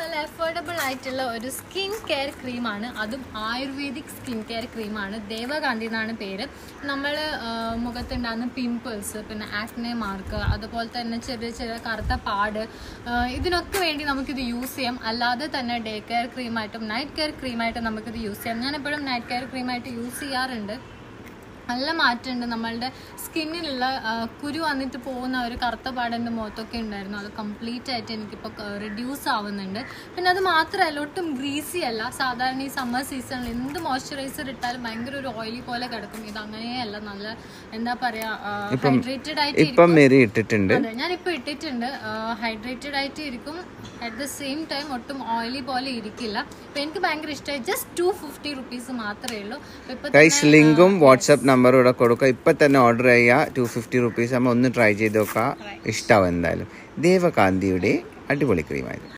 നല്ല അഫോർഡബിൾ ആയിട്ടുള്ള ഒരു സ്കിൻ കെയർ ക്രീമാണ് അതും ആയുർവേദിക് സ്കിൻ കെയർ ക്രീമാണ് ദേവകാന്തി എന്നാണ് പേര് നമ്മൾ മുഖത്തുണ്ടാകുന്ന പിമ്പിൾസ് പിന്നെ ആക്നെ മാർക്ക് അതുപോലെ തന്നെ ചെറിയ ചെറിയ കറുത്ത പാട് ആ, ഇതിനൊക്കെ വേണ്ടി നമുക്കിത് യൂസ് ചെയ്യാം അല്ലാതെ തന്നെ ഡേ കെയർ ക്രീമായിട്ടും നൈറ്റ് കെയർ ക്രീമായിട്ടും നമുക്കിത് യൂസ് ചെയ്യാം ഞാൻ എപ്പോഴും നൈറ്റ് കെയർ ക്രീമായിട്ട് യൂസ് ചെയ്യാറുണ്ട് നല്ല മാറ്റമുണ്ട് നമ്മളുടെ സ്കിന്നിലുള്ള ആ, കുരു വന്നിട്ട് പോകുന്ന ഒരു കറുത്ത പാടെൻ്റെ മുഖത്തൊക്കെ ഉണ്ടായിരുന്നു അത് കംപ്ലീറ്റ് ആയിട്ട് എനിക്കിപ്പോൾ റിഡ്യൂസ് ആവുന്നുണ്ട് പിന്നെ അത് മാത്രമല്ല ഒട്ടും ഗ്രീസി അല്ല സാധാരണ ഈ സമ്മർ സീസണിൽ എന്ത് മോയ്സ്ചറൈസർ ഇട്ടാലും ഭയങ്കര ഒരു ഓയിലി പോലെ കിടക്കും ഇത് അങ്ങനെയല്ല നല്ല എന്താ പറയുക ഹൈഡ്രേറ്റഡ് ആയിട്ട് ഇപ്പം മെരി ഇട്ടിട്ടുണ്ട് അതെ ഞാനിപ്പോൾ ഇട്ടിട്ടുണ്ട് ഹൈഡ്രേറ്റഡ് ആയിട്ട് ഇരിക്കും അറ്റ് ദ സെയിം ടൈം ഒട്ടും ഓയിലി പോലെ ഇരിക്കില്ല അപ്പം എനിക്ക് ഭയങ്കര ഇഷ്ടമായി ജസ്റ്റ് ടു ഫിഫ്റ്റി റുപ്പീസ് മാത്രമേ ഉള്ളൂ അപ്പൊ ഇപ്പൊ ഗൈസ് ലിങ്കും വാട്സപ്പ് നമ്പറും ഇവിടെ കൊടുക്കുക ഇപ്പൊ തന്നെ ഓർഡർ ചെയ്യുക ടു ഫിഫ്റ്റി റുപ്പീസ് ആകുമ്പോൾ ഒന്ന് ട്രൈ ചെയ്ത് നോക്കുക ഇഷ്ടാവും എന്തായാലും ദേവകാന്തിയുടെ അടിപൊളി ക്രീമായിരുന്നു